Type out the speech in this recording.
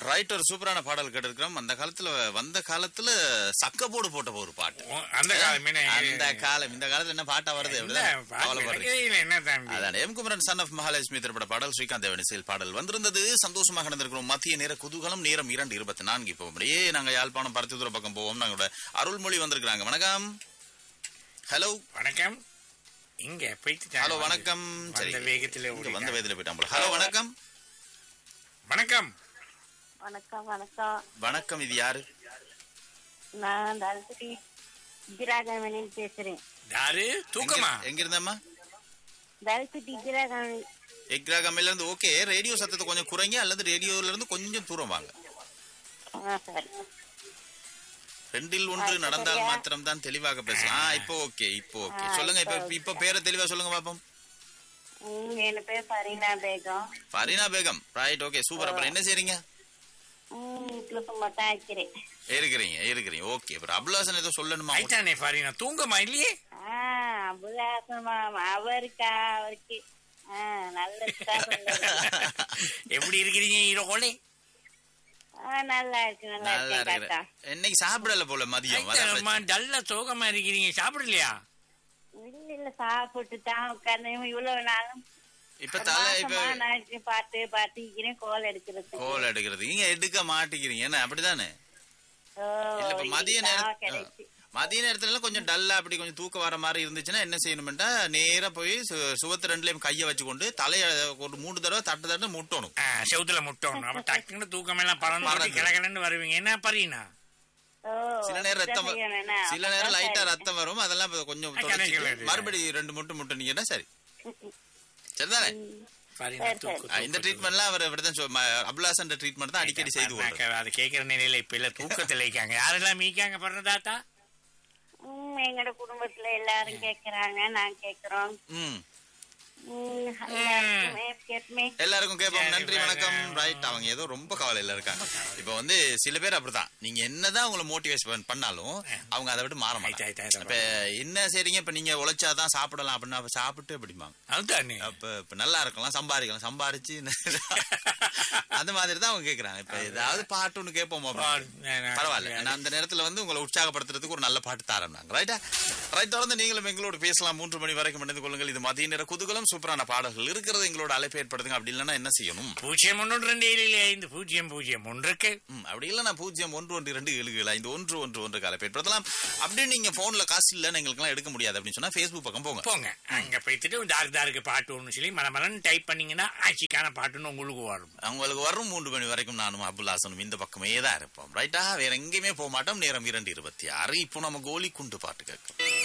Right ஒரு சூப்பரான பாடல் கேட்டிருக்கிறோம் அந்த காலத்துல வந்த காலத்துல சக்க போடு போட்ட ஒரு பாட்டு ஓ, அந்த காலம் என்ன அந்த காலம் இந்த காலத்துல என்ன பாட்டா வருது இல்ல, அப்படிதான் பாட்டு கவலைப்படுறீங்க விளக்கவே என்ன தம்பி அதான் M Kumaran son of Mahalakshmi திரைப்பட பாடல் ஸ்ரீகாந்த் தேவனிசையில் பாடல் வந்திருந்தது சந்தோஷமாக நடந்திருக்கிறோம் மத்திய நேர குதூகலம் நேரம் இரண்டு இருபத்தி நான்கு இப்போ அப்படியே நாங்க யாழ்ப்பாணம் பருத்தித்துறை பக்கம் போவோம் நாங்களோட அருள்மொழி வந்திருக்கிறாங்க வணக்கம் ஹலோ வணக்கம் இங்க போயிட்டு ஹலோ வணக்கம் சரி வந்த வேகத்துல இங்க ஓடிட்டாங்க. வந்த வேகத்துல போயிட்டான் போல ஹலோ வணக்கம் வணக்கம் வணக்கம் வணக்கம் வணக்கம் இது யாரு நான் தளபதி இந்திராகாமணின்னு பேசுறேன் யாரு தூக்கமா எங்க- எங்க இருந்தம்மா தளபதி இந்திராகாமணி எக்ரா கம்மில இருந்து ஓகே ரேடியோ சத்தத்தை கொஞ்சம் குறைங்க அல்லது ரேடியோல இருந்து கொஞ்சம் தூரம் வாங்க ஆ சரி ரெண்டில் ஒன்று இப்ப நடந்தால் சரியா? மாத்திரம் தான் தெளிவாக பேசலாம் ஆ, இப்போ ஓகே இப்போ ஓகே ஆ, சொல்லுங்க இப்ப இப்போ இப்ப பேரை தெளிவா சொல்லுங்க பாப்போம் ம், என் பேர் Fareena Begum Fareena Begum right okay super அப்புறம் என்ன செய்றீங்க ம், வீட்டுல சும்மா தான் இருக்கிறேன் இருக்கிறீங்க இருக்கிறீங்க ஓகே அப்புறம் அபுல்லாசன் ஏதோ சொல்லணுமா ஐத்தானே பாரினா தூங்கமா இல்லையே ஆ அபுலாசமா அவருக்கா அவருக்கு ஆ நல்ல சொல்லுங்க எப்படி இருக்கிறீங்க ஈரோகோலே ஆ நல்லா இருக்கு நல்லா நல்லா இருக்கேன் காக்கா இருக்கிறேன் இன்னைக்கு சாப்பிடல போல மதியம் அதான் பிரச்சனை. டல்ல சோகமா இருக்கிறீங்க சாப்பிடலையா இல்ல இல்ல சாப்பிட்டு தான் உட்கார்ந்து இவ்வளவு நாளும் இப்ப தலை இப்ப மாசமா நான் இப்படி பார்த்து பார்த்து இருக்கிறேன் கோல் எடுக்கிறது கோல் எடுக்கிறது நீங்க எடுக்க மாட்டேங்கிறீங்க என்ன அப்படிதானே ஓ, இல்ல இப்ப மதிய இதுதான் நேரம் கிடைச்சு. மதிய நேரத்துல எல்லாம் கொஞ்சம் டல்லா அப்படி கொஞ்சம் தூக்கம் வர மாதிரி இருந்துச்சுன்னா என்ன செய்யணும்னா நேரா போய் சு- சுவத்து ரெண்டுலயும் கைய வச்சுக்கொண்டு தலைய ஒரு மூணு தடவை தட்டு தட்டு முட்டணும் ஆ, செவுத்துல முட்டணும் அப்ப டக்குன்னு தூக்கம் எல்லாம் பறந்து பறந்து. கிளகிழன்னு வருவீங்க என்ன பரீனா ஓ, சில நேரம் ரத்தம் வ- அப்படிதான் செய்யணும்னா, சில நேரம் அப்பதான் லைட்டா சரி. ரத்தம் வரும் அதெல்லாம் இப்ப கொஞ்சம் ஆ, தொடச்சிட்டு கிடைக்கிறது. மறுபடியும் ரெண்டு முட்டை முட்டுனீங்கன்னா சரி சரிதானே பரீனா சரி, தூக்கு ஆ, இந்த தூக்கு, ட்ரீட்மெண்ட்லாம் அவர் அப்படிதான் சொ- ம- அபுல்லாசன் ட்ரீட்மெண்ட் தான் அடிக்கடி செய்து தூக்கு. கொள்றாரு அது கேட்கிற நிலையில இப்ப இல்ல தூக்கத்துல இருக்காங்க யாரெல்லாம் மீக்காங்க பறந்தாத்தா ம், எங்கட குடும்பத்துல எல்லாரும் கேக்குறாங்க நான் கேக்குறோம் ம் ம், எல்லாருக்குமே கேட்டுமே எல்லாருக்கும் கேட்போம் சரி, நன்றி வேற- வணக்கம் ரைட் அவங்க ஏதோ ரொம்ப கவலையில இருக்காங்க இப்ப வந்து சில பேர் அப்படிதான் நீங்க என்னதான் உங்களை மோட்டிவேஷன் பண்ணாலும் அவங்க அதை விட்டு மாற ஆயிட்டு, மாட்டாங்க ஆயிட்டு, ஆயிட்டு. இப்ப என்ன செய்றீங்க இப்ப நீங்க உழைச்சாதான் சாப்பிடலாம் அப்படின்னா அப்ப சாப்பிட்டு அப்படிம்பாங்க அதுதானே அப்ப இப்ப நல்லா இருக்கலாம் சம்பாதிக்கலாம் சம்பாரிச்சு அந்த மாதிரி தான் அவங்க கேக்குறாங்க இப்ப ஏதாவது பாட்டு ஒண்ணு கேட்போம் பரவாயில்ல நான் அந்த நேரத்துல வந்து உங்களை உற்சாகப்படுத்துறதுக்கு ஒரு நல்ல பாட்டு தாரம் நாங்க ரைட்டா ரைட் தொடர்ந்து நீங்களும் எங்களோட பேசலாம் மூன்று மணி வரைக்கும் இணைந்து கொள்ளுங்கள் இது மதிய நேர குதூகலம் சூப்பரான பாடல்கள் இருக்கிறது எங்களோட அழைப்பு ஏற்படுத்துங்க அப்படி இல்லைன்னா என்ன செய்யணும் பூஜ்ஜியம் ஒன்று ரெண்டு ஏழு ஐந்து பூஜ்ஜியம் பூஜ்ஜியம் ஒன்றுக்கு ம், அப்படி இல்லைன்னா பூஜ்ஜியம் ஒன்று ஒன்று இரண்டு ஏழு ஏழு ஐந்து ஒன்று ஒன்று ஒன்று அழைப்பு ஏற்படுத்தலாம் அப்படியே நீங்க போன்ல காசு இல்லைன்னு எங்களுக்குலாம் எடுக்க முடியாது அப்படின்னு சொன்னா ஃபேஸ்புக் பக்கம் போங்க போங்க அங்க போயிட்டு தாருக்கு தாருக்கு பாட்டு ஒன்று சொல்லி மலமலன்னு டைப் பண்ணீங்கன்னா ஆட்சிக்கான பாட்டுன்னு உங்களுக்கு வரும் அவங்களுக்கு வரும் மூன்று மணி வரைக்கும் நானும் அபுல்லாசனும் இந்த பக்கமே தான் இருப்போம் ரைட்டா வேற எங்கேயுமே போக மாட்டோம் நேரம் இரண்டு இருபத்தி ஆறு இப்போ நம்ம கோலி குண்டு பாட்டு கேட்கும்